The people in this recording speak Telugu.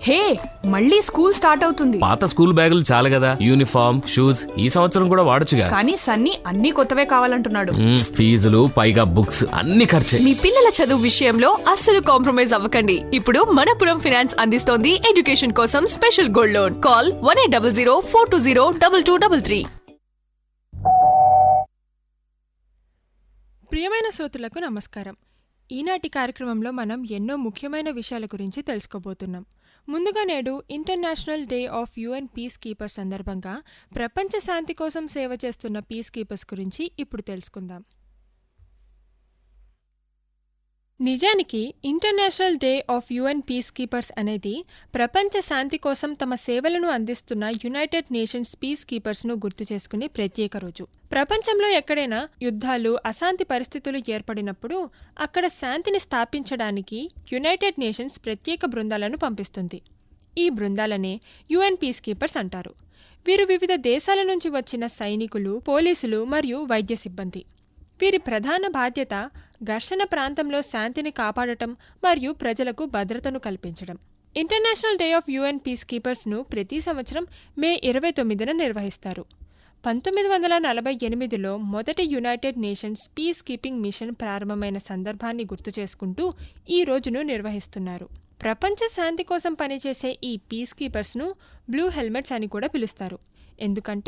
హే మళ్ళీ స్కూల్ స్టార్ట్ అవుతుంది పాత స్కూల్ బ్యాగులు చాలు కదా యూనిఫామ్ షూస్ ఈ సంవత్సరం కూడా వాడొచ్చుగా కానీ సన్నీ అన్ని కొత్తవే కావాలంటున్నాడు మ్మ్, ఫీజులు పైగా బుక్స్ అన్ని ఖర్చే మీ పిల్లల చదువు విషయంలో అస్సలు కాంప్రమైజ్ అవ్వకండి ఇప్పుడు మనపురం ఫినాన్స్ అందిస్తోంది ఎడ్యుకేషన్ కోసం special gold loan call one eight double zero four two zero double two double three ప్రియమైన శ్రోతలకు నమస్కారం ఈనాటి కార్యక్రమంలో మనం ఎన్నో ముఖ్యమైన విషయాల గురించి తెలుసుకోబోతున్నాం ముందుగా నేడు International Day of UN Peacekeepers సందర్భంగా ప్రపంచ శాంతి కోసం సేవ చేస్తున్న పీస్ కీపర్స్ గురించి ఇప్పుడు తెలుసుకుందాం నిజానికి International Day of UN Peacekeepers అనేది ప్రపంచ శాంతి కోసం తమ సేవలను అందిస్తున్న యునైటెడ్ నేషన్స్ పీస్ కీపర్స్ను గుర్తు చేసుకునే ప్రత్యేక రోజు ప్రపంచంలో ఎక్కడైనా యుద్ధాలు అశాంతి పరిస్థితులు ఏర్పడినప్పుడు అక్కడ శాంతిని స్థాపించడానికి యునైటెడ్ నేషన్స్ ప్రత్యేక బృందాలను పంపిస్తుంది ఈ బృందాలనే యుఎన్ పీస్ కీపర్స్ అంటారు వీరు వివిధ దేశాల నుంచి వచ్చిన సైనికులు పోలీసులు మరియు వైద్య సిబ్బంది వీరి ప్రధాన బాధ్యత ఘర్షణ ప్రాంతంలో శాంతిని కాపాడటం మరియు ప్రజలకు భద్రతను కల్పించడం ఇంటర్నేషనల్ డే ఆఫ్ యుఎన్ పీస్ కీపర్స్ను ప్రతి సంవత్సరం మే ఇరవై తొమ్మిదిన నిర్వహిస్తారు పంతొమ్మిది వందల నలభై ఎనిమిదిలో మొదటి United Nations peacekeeping mission ప్రారంభమైన సందర్భాన్ని గుర్తు చేసుకుంటూ ఈ రోజును నిర్వహిస్తున్నారు ప్రపంచ శాంతి కోసం పనిచేసే ఈ పీస్ కీపర్స్ను బ్లూ హెల్మెట్స్ అని కూడా పిలుస్తారు ఎందుకంటే